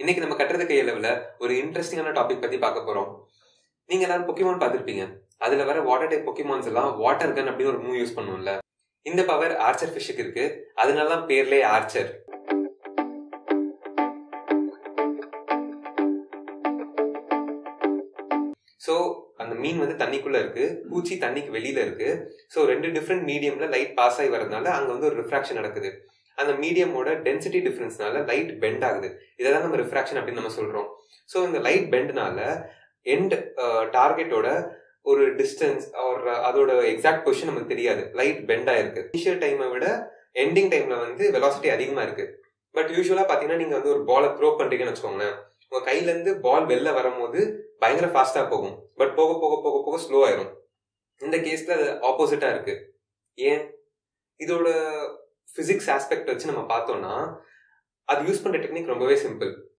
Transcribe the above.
இன்னைக்கு நம்ம கட்டுறது கையளவுல ஒரு இன்ட்ரெஸ்டிங்கான டாபிக் பத்தி பார்க்க போறோம் நீங்க எல்லாரும் பொக்கிமான் பார்த்திருப்பீங்க அதுல வர வாட்டர் டைப் பொக்கிமான்ஸ் எல்லாம் வாட்டர் கன் அப்படின்னு ஒரு மூவ் யூஸ் பண்ணுவோம்ல இந்த பவர் ஆர்ச்சர் ஃபிஷ்ஷுக்கு இருக்கு அதனால தான் பேர்லயே ஆர்ச்சர் ஸோ அந்த மீன் வந்து தண்ணிக்குள்ள இருக்கு பூச்சி தண்ணிக்கு வெளியில இருக்கு ஸோ ரெண்டு டிஃப்ரெண்ட் மீடியம்ல லைட் பாஸ் ஆகி வரதுனால அங்க வந்து ஒரு ரிஃப்ராக்ஷன் நடக்குது அந்த மீடியமோட டென்சிட்டி டிஃபரன்ஸ்னால லைட் பெண்ட் ஆகுது இதை தான் நம்ம ரிஃப்ராக்ஷன் அப்படின்னு நம்ம சொல்றோம் ஸோ இந்த லைட் பெண்ட்னால எண்ட் டார்கெட்டோட ஒரு டிஸ்டன்ஸ் ஒரு அதோட எக்ஸாக்ட் பொசிஷன் நமக்கு தெரியாது லைட் பெண்ட் ஆயிருக்கு இனிஷியல் டைமை விட எண்டிங் டைம்ல வந்து வெலாசிட்டி அதிகமா இருக்கு பட் யூஸ்வலா பாத்தீங்கன்னா நீங்க வந்து ஒரு பாலை த்ரோ பண்றீங்கன்னு வச்சுக்கோங்களேன் உங்க கையில இருந்து பால் வெளில வரும்போது பயங்கர ஃபாஸ்டா போகும் பட் போக போக போக போக ஸ்லோ ஆயிரும் இந்த கேஸ்ல அது ஆப்போசிட்டா இருக்கு ஏன் இதோட பிசிக்ஸ் ஆஸ்பெக்ட் வச்சு நம்ம பார்த்தோம்னா அது யூஸ் பண்ற டெக்னிக் ரொம்பவே சிம்பிள்